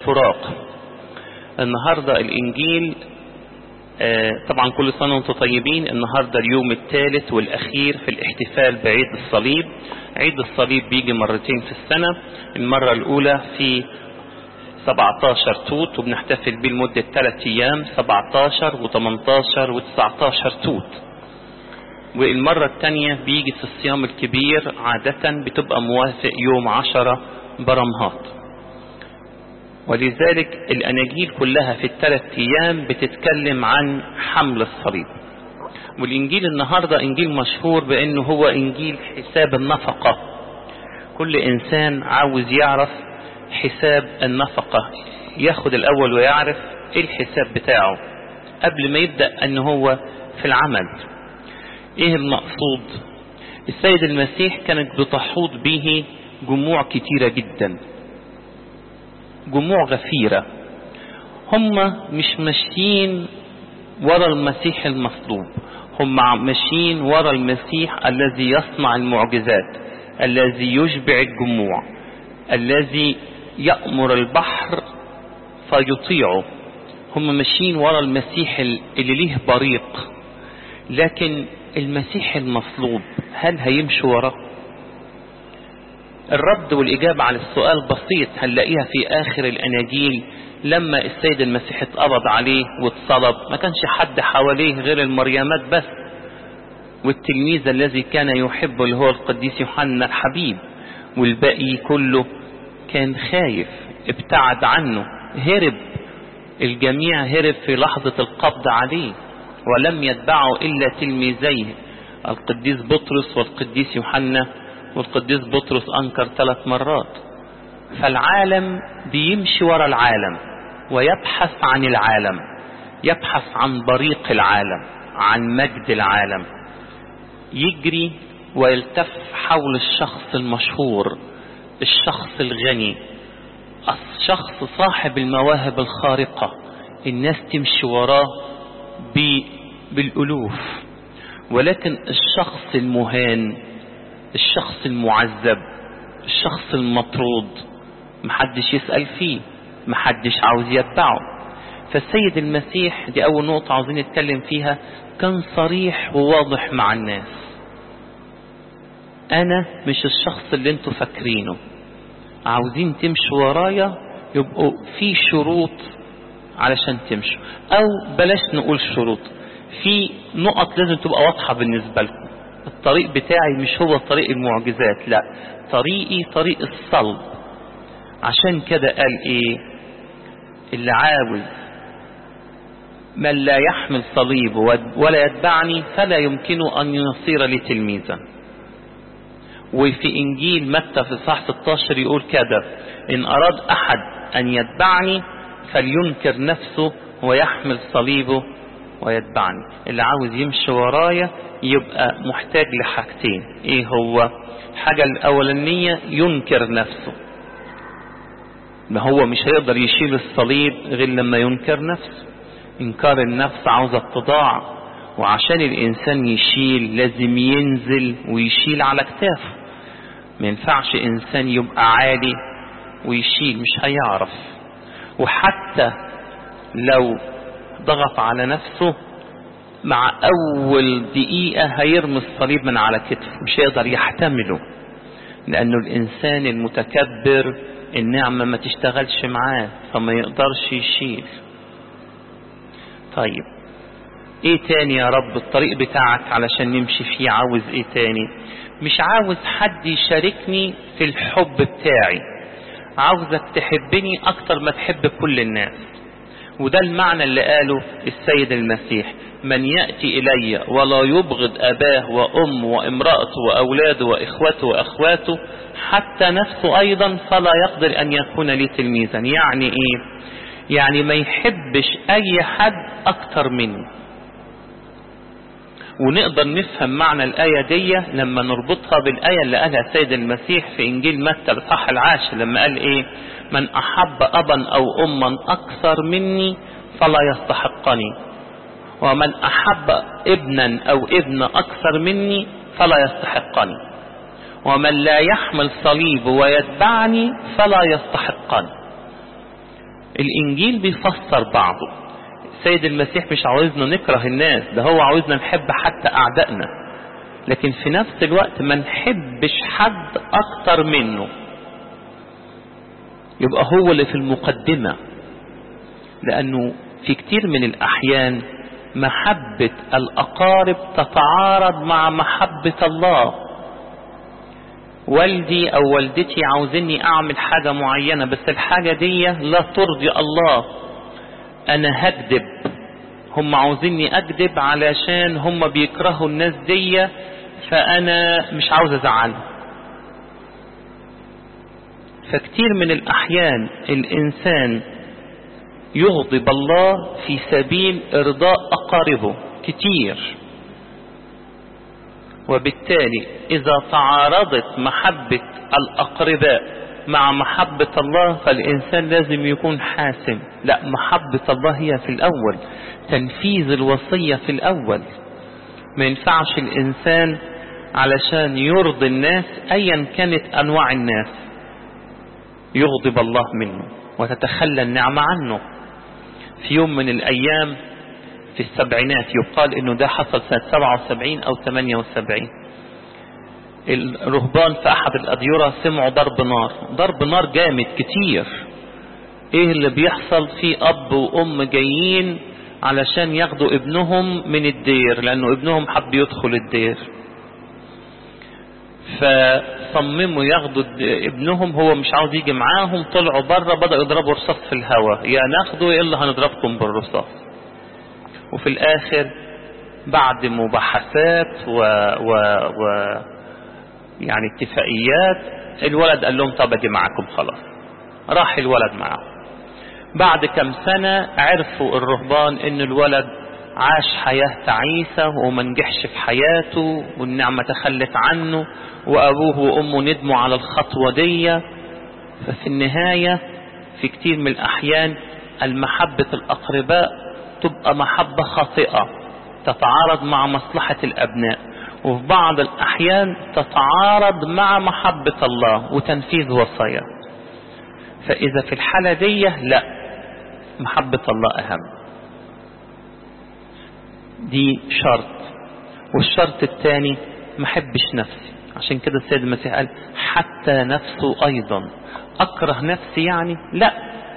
تراق النهاردة الإنجيل آه طبعا كل سنة وانتم طيبين النهاردة اليوم الثالث والأخير في الاحتفال بعيد الصليب عيد الصليب بيجي مرتين في السنة المرة الأولى في 17 توت وبنحتفل بيه لمدة 3 أيام 17 و18 و19 توت والمرة الثانية بيجي في الصيام الكبير عادة بتبقى موافق يوم 10 برمهات ولذلك الأناجيل كلها في الثلاث أيام بتتكلم عن حمل الصليب والإنجيل النهاردة إنجيل مشهور بأنه هو إنجيل حساب النفقة كل إنسان عاوز يعرف حساب النفقة ياخد الأول ويعرف إيه الحساب بتاعه قبل ما يبدأ أن هو في العمل إيه المقصود السيد المسيح كانت بتحوط به جموع كتيرة جدا جموع غفيرة هم مش ماشيين ورا المسيح المصلوب هم ماشيين ورا المسيح الذي يصنع المعجزات الذي يشبع الجموع الذي يأمر البحر فيطيعه هم ماشيين ورا المسيح اللي ليه بريق لكن المسيح المصلوب هل هيمشوا وراه الرد والإجابة على السؤال بسيط هنلاقيها في آخر الأناجيل لما السيد المسيح اتقبض عليه واتصلب ما كانش حد حواليه غير المريمات بس والتلميذ الذي كان يحبه اللي هو القديس يوحنا الحبيب والباقي كله كان خايف ابتعد عنه هرب الجميع هرب في لحظة القبض عليه ولم يتبعه إلا تلميذيه القديس بطرس والقديس يوحنا والقديس بطرس أنكر ثلاث مرات فالعالم بيمشي ورا العالم ويبحث عن العالم يبحث عن بريق العالم عن مجد العالم يجري ويلتف حول الشخص المشهور الشخص الغني الشخص صاحب المواهب الخارقة الناس تمشي وراه بالألوف ولكن الشخص المهان الشخص المعذب الشخص المطرود محدش يسأل فيه محدش عاوز يتبعه فالسيد المسيح دي أول نقطة عاوزين نتكلم فيها كان صريح وواضح مع الناس أنا مش الشخص اللي انتوا فاكرينه عاوزين تمشوا ورايا يبقوا في شروط علشان تمشوا أو بلاش نقول شروط في نقط لازم تبقى واضحة بالنسبة لكم الطريق بتاعي مش هو طريق المعجزات لا طريقي طريق الصلب عشان كده قال ايه اللي عاوز من لا يحمل صليب ولا يتبعني فلا يمكنه أن يصير لي تلميذا وفي إنجيل متى في صح 16 يقول كده إن أراد أحد أن يتبعني فلينكر نفسه ويحمل صليبه ويتبعني اللي عاوز يمشي ورايا يبقى محتاج لحاجتين ايه هو الحاجة الاولانية ينكر نفسه ما هو مش هيقدر يشيل الصليب غير لما ينكر نفسه انكار النفس عاوز اتضاع وعشان الانسان يشيل لازم ينزل ويشيل على كتافه ما ينفعش انسان يبقى عالي ويشيل مش هيعرف وحتى لو ضغط على نفسه مع أول دقيقة هيرمي الصليب من على كتفه مش هيقدر يحتمله لأنه الإنسان المتكبر النعمة ما تشتغلش معاه فما يقدرش يشيل طيب ايه تاني يا رب الطريق بتاعك علشان نمشي فيه عاوز ايه تاني مش عاوز حد يشاركني في الحب بتاعي عاوزك تحبني اكتر ما تحب كل الناس وده المعنى اللي قاله السيد المسيح من يأتي إلي ولا يبغض أباه وأم وامرأته وأولاده وإخوته وأخواته حتى نفسه أيضا فلا يقدر أن يكون لي تلميذا يعني إيه يعني ما يحبش أي حد أكتر مني ونقدر نفهم معنى الآية دي لما نربطها بالآية اللي قالها السيد المسيح في إنجيل متى الصح العاشر لما قال إيه من أحب أبا أو أما أكثر مني فلا يستحقني ومن أحب ابنا أو ابن أكثر مني فلا يستحقني ومن لا يحمل صليب ويتبعني فلا يستحقني الانجيل بيفسر بعضه السيد المسيح مش عاوزنا نكره الناس ده هو عاوزنا نحب حتى اعدائنا لكن في نفس الوقت ما نحبش حد اكتر منه يبقى هو اللي في المقدمة لانه في كتير من الاحيان محبة الاقارب تتعارض مع محبة الله والدي او والدتي عاوزيني اعمل حاجة معينة بس الحاجة دي لا ترضي الله انا هكذب هم عاوزيني اكذب علشان هم بيكرهوا الناس دي فانا مش عاوز ازعلهم فكتير من الاحيان الانسان يغضب الله في سبيل ارضاء اقاربه كتير وبالتالي اذا تعارضت محبة الاقرباء مع محبة الله فالإنسان لازم يكون حاسم لا محبة الله هي في الأول تنفيذ الوصية في الأول ما ينفعش الإنسان علشان يرضي الناس أيا كانت أنواع الناس يغضب الله منه وتتخلى النعمة عنه في يوم من الأيام في السبعينات يقال انه ده حصل سنة 77 او 78 الرهبان في احد الاديرة سمعوا ضرب نار ضرب نار جامد كتير ايه اللي بيحصل في اب وام جايين علشان ياخدوا ابنهم من الدير لانه ابنهم حب يدخل الدير فصمموا ياخدوا ابنهم هو مش عاوز يجي معاهم طلعوا بره بدأوا يضربوا رصاص في الهواء يا ناخده يا الا هنضربكم بالرصاص وفي الاخر بعد مباحثات و, و, و يعني اتفاقيات الولد قال لهم طب اجي معاكم خلاص راح الولد معاهم بعد كم سنة عرفوا الرهبان ان الولد عاش حياة تعيسة وما نجحش في حياته والنعمة تخلت عنه وابوه وامه ندموا على الخطوة دي ففي النهاية في كتير من الاحيان المحبة الاقرباء تبقى محبة خاطئة تتعارض مع مصلحة الابناء وفي بعض الأحيان تتعارض مع محبة الله وتنفيذ وصايا فإذا في الحالة دي لا محبة الله أهم دي شرط والشرط الثاني ما حبش نفسي عشان كده السيد المسيح قال حتى نفسه أيضا أكره نفسي يعني لا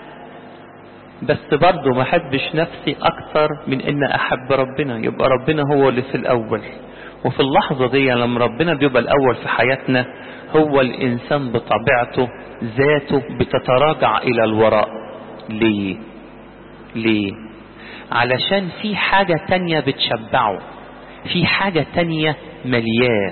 بس برضه ما حبش نفسي أكثر من إن أحب ربنا يبقى ربنا هو اللي في الأول وفي اللحظة دي لما ربنا بيبقى الأول في حياتنا هو الإنسان بطبيعته ذاته بتتراجع إلى الوراء ليه ليه علشان في حاجة تانية بتشبعه في حاجة تانية ملياه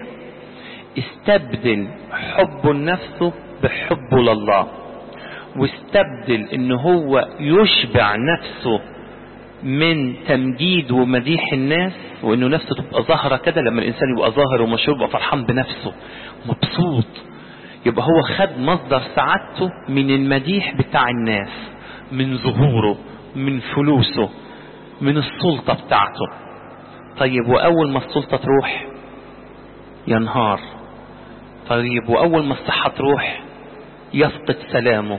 استبدل حبه لنفسه بحبه لله واستبدل ان هو يشبع نفسه من تمجيد ومديح الناس وانه نفسه تبقى ظاهرة كده لما الانسان يبقى ظاهر ومشهور يبقى فرحان بنفسه مبسوط يبقى هو خد مصدر سعادته من المديح بتاع الناس من ظهوره من فلوسه من السلطة بتاعته طيب واول ما السلطة تروح ينهار طيب واول ما الصحة تروح يفقد سلامه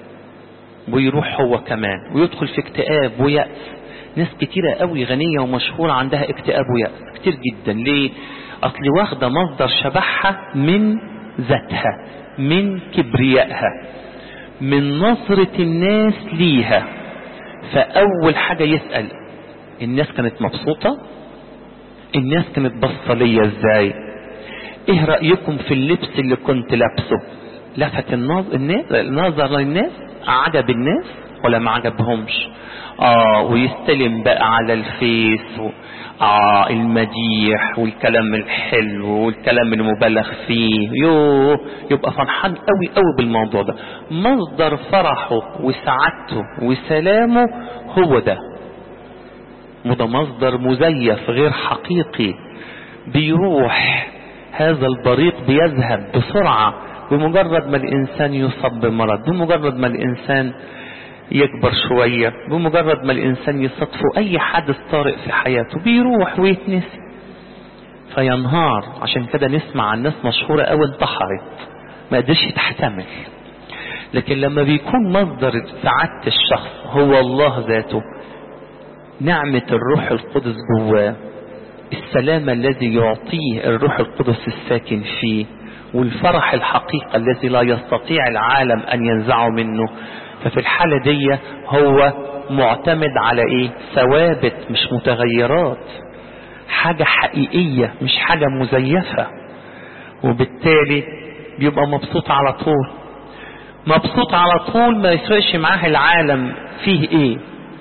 ويروح هو كمان ويدخل في اكتئاب ويأس ناس كتيرة قوي غنية ومشهورة عندها اكتئاب ويأس كتير جدا ليه اصل واخدة مصدر شبحها من ذاتها من كبريائها من نظرة الناس ليها فاول حاجة يسأل الناس كانت مبسوطة الناس كانت بصة ليا ازاي ايه رأيكم في اللبس اللي كنت لابسه لفت النظر للناس عجب الناس ولا ما عجبهمش اه ويستلم بقى على الفيس و... اه المديح والكلام الحلو والكلام المبالغ فيه يوه يبقى فرحان قوي قوي بالموضوع ده مصدر فرحه وسعادته وسلامه هو ده وده مصدر مزيف غير حقيقي بيروح هذا البريق بيذهب بسرعة بمجرد ما الإنسان يصاب بمرض بمجرد ما الإنسان يكبر شوية بمجرد ما الإنسان يصادفه أي حدث طارئ في حياته بيروح ويتنسي فينهار عشان كده نسمع عن ناس مشهورة أوي انتحرت ما قدرش تحتمل لكن لما بيكون مصدر سعادة الشخص هو الله ذاته نعمة الروح القدس جواه السلام الذي يعطيه الروح القدس الساكن فيه والفرح الحقيقي الذي لا يستطيع العالم أن ينزعه منه ففي الحالة دي هو معتمد على ايه ثوابت مش متغيرات حاجة حقيقية مش حاجة مزيفة وبالتالي بيبقى مبسوط على طول مبسوط على طول ما يفرقش معاه العالم فيه ايه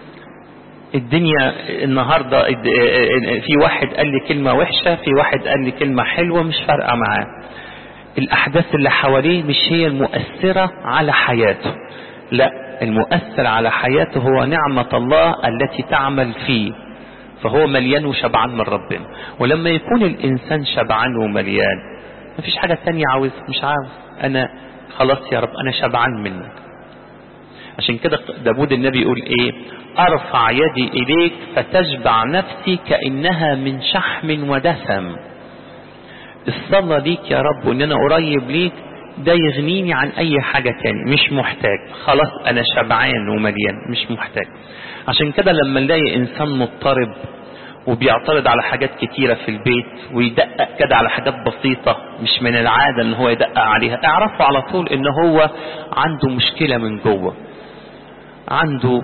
الدنيا النهاردة في واحد قال لي كلمة وحشة في واحد قال لي كلمة حلوة مش فارقة معاه الأحداث اللي حواليه مش هي المؤثرة على حياته لا المؤثر على حياته هو نعمة الله التي تعمل فيه فهو مليان وشبعان من ربنا ولما يكون الإنسان شبعان ومليان مفيش حاجة تانية عاوز مش عاوز أنا خلاص يا رب أنا شبعان منك عشان كده داود النبي يقول ايه ارفع يدي اليك فتشبع نفسي كانها من شحم ودسم الصلاة ليك يا رب وان انا قريب ليك ده يغنيني عن اي حاجة تاني مش محتاج خلاص انا شبعان ومليان مش محتاج عشان كده لما نلاقي انسان مضطرب وبيعترض على حاجات كتيرة في البيت ويدقق كده على حاجات بسيطة مش من العادة ان هو يدقق عليها اعرفوا على طول ان هو عنده مشكلة من جوه عنده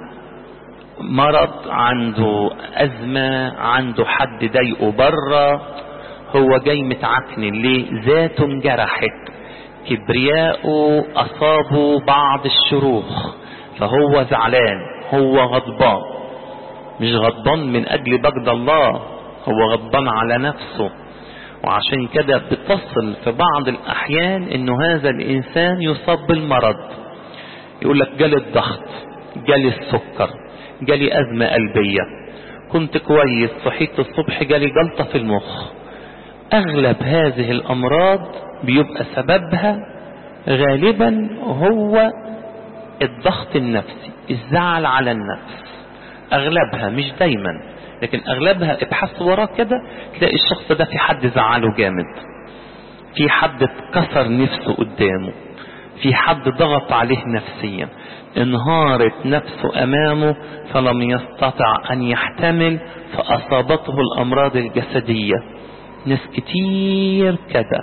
مرض عنده أزمة عنده حد ضايقه بره هو جاي متعكن ليه ذاته انجرحت كبرياءه أصابه بعض الشروخ فهو زعلان هو غضبان مش غضبان من أجل بجد الله هو غضبان على نفسه وعشان كده بتصل في بعض الأحيان إنه هذا الإنسان يصاب بالمرض يقول لك جالي الضغط جالي السكر جالي أزمة قلبية كنت كويس صحيت الصبح جالي جلطة في المخ أغلب هذه الأمراض بيبقى سببها غالبا هو الضغط النفسي الزعل على النفس أغلبها مش دايما لكن أغلبها ابحث وراه كده تلاقي الشخص ده في حد زعله جامد في حد اتكسر نفسه قدامه في حد ضغط عليه نفسيا انهارت نفسه امامه فلم يستطع ان يحتمل فاصابته الامراض الجسدية ناس كتير كده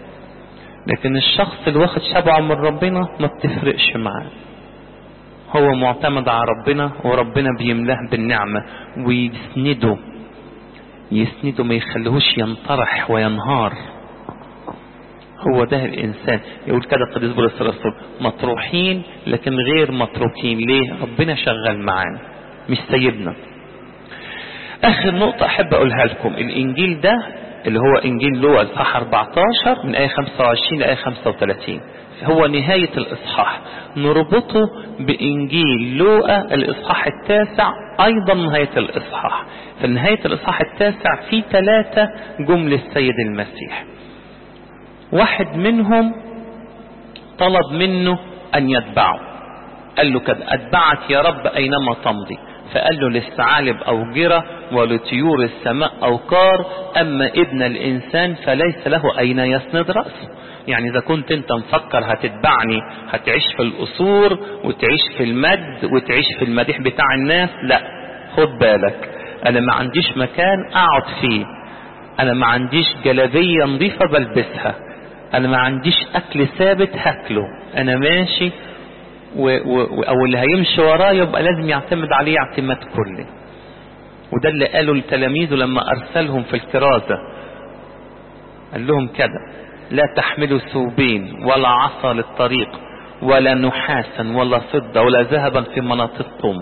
لكن الشخص اللي واخد شبعه من ربنا ما بتفرقش معاه هو معتمد على ربنا وربنا بيملاه بالنعمة ويسنده يسنده ما يخليهوش ينطرح وينهار هو ده الإنسان يقول كده القديس بولس الرسول مطروحين لكن غير متروكين ليه ربنا شغال معانا مش سايبنا آخر نقطة أحب أقولها لكم الإنجيل ده اللي هو إنجيل لوقا الصح 14 من آية 25 لآية 35 هو نهاية الإصحاح نربطه بإنجيل لوقا الإصحاح التاسع أيضا نهاية الإصحاح في نهاية الإصحاح التاسع في ثلاثة جمل السيد المسيح واحد منهم طلب منه أن يتبعه قال له كده أتبعك يا رب أينما تمضي فقال له للثعالب أوجرة ولطيور السماء أوقار أما ابن الإنسان فليس له أين يسند رأسه يعني إذا كنت أنت مفكر هتتبعني هتعيش في القصور وتعيش في المد وتعيش في المديح بتاع الناس لا خد بالك أنا ما عنديش مكان أقعد فيه أنا ما عنديش جلابية نظيفة بلبسها انا ما عنديش اكل ثابت هاكله انا ماشي و و او اللي هيمشي ورايا يبقى لازم يعتمد عليه اعتماد كلي وده اللي قاله لتلاميذه لما ارسلهم في الكرازة قال لهم كده لا تحملوا ثوبين ولا عصا للطريق ولا نحاسا ولا فضة ولا ذهبا في مناطقكم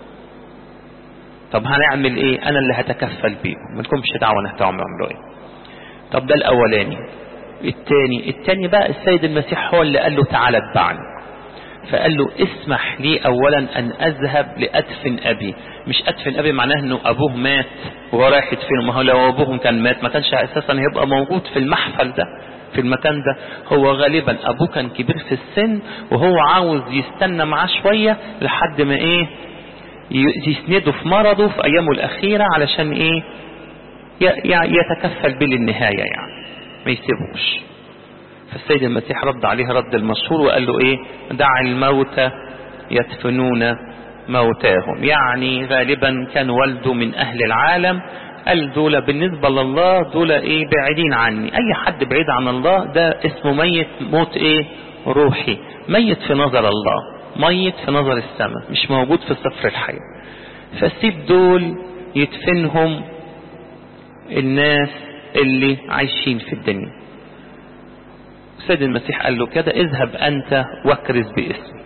طب هنعمل ايه انا اللي هتكفل بيهم ملكمش دعوة نهتعوا يعملوا ايه طب ده الاولاني التاني التاني بقى السيد المسيح هو اللي قال له تعالى اتبعني فقال له اسمح لي اولا ان اذهب لادفن ابي مش ادفن ابي معناه انه ابوه مات وهو رايح يدفنه ما هو لو ابوه كان مات ما كانش اساسا هيبقى موجود في المحفل ده في المكان ده هو غالبا ابوه كان كبير في السن وهو عاوز يستنى معاه شوية لحد ما ايه يسنده في مرضه في ايامه الاخيرة علشان ايه يتكفل بيه للنهاية يعني ما يسيبوش فالسيد المسيح رد عليه رد المشهور وقال له ايه دع الموتى يدفنون موتاهم يعني غالبا كان والده من اهل العالم قال دول بالنسبة لله دول ايه بعيدين عني اي حد بعيد عن الله ده اسمه ميت موت ايه روحي ميت في نظر الله ميت في نظر السماء مش موجود في سفر الحياة فسيب دول يدفنهم الناس اللي عايشين في الدنيا السيد المسيح قال له كده اذهب انت واكرز باسمي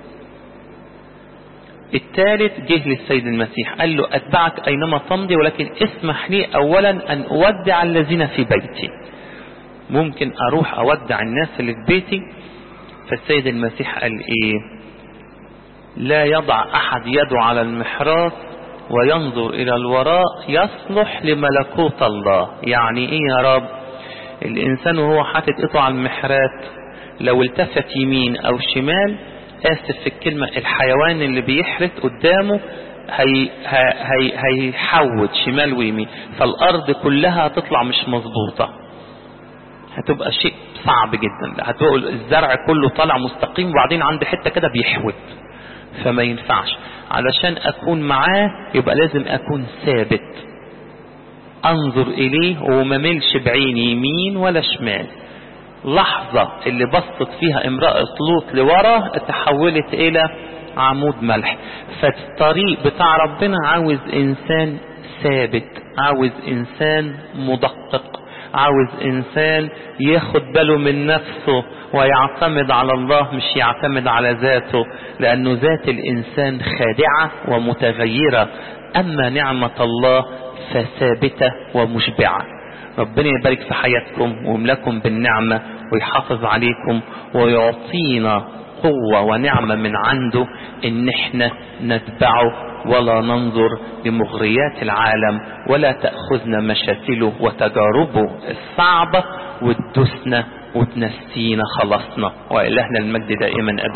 الثالث جه للسيد المسيح قال له اتبعك اينما تمضي ولكن اسمح لي اولا ان اودع الذين في بيتي ممكن اروح اودع الناس اللي في بيتي فالسيد المسيح قال ايه لا يضع احد يده على المحراث وينظر الى الوراء يصلح لملكوت الله يعني ايه يا رب الانسان وهو حاطط ايده على المحرات لو التفت يمين او شمال اسف في الكلمة الحيوان اللي بيحرت قدامه هي هي هيحود شمال ويمين فالارض كلها هتطلع مش مظبوطة هتبقى شيء صعب جدا هتبقى الزرع كله طالع مستقيم وبعدين عند حتة كده بيحود فما ينفعش علشان اكون معاه يبقى لازم اكون ثابت انظر اليه وما ملش بعيني يمين ولا شمال لحظة اللي بسطت فيها امرأة لوط لورا تحولت الى عمود ملح فالطريق بتاع ربنا عاوز انسان ثابت عاوز انسان مدقق عاوز انسان ياخد باله من نفسه ويعتمد على الله مش يعتمد على ذاته لانه ذات الانسان خادعة ومتغيرة اما نعمة الله فثابتة ومشبعة ربنا يبارك في حياتكم ويملكم بالنعمة ويحافظ عليكم ويعطينا قوة ونعمة من عنده ان احنا نتبعه ولا ننظر لمغريات العالم ولا تأخذنا مشاكله وتجاربه الصعبة وتدسنا وتنسينا خلصنا وإلهنا المجد دائما أبدا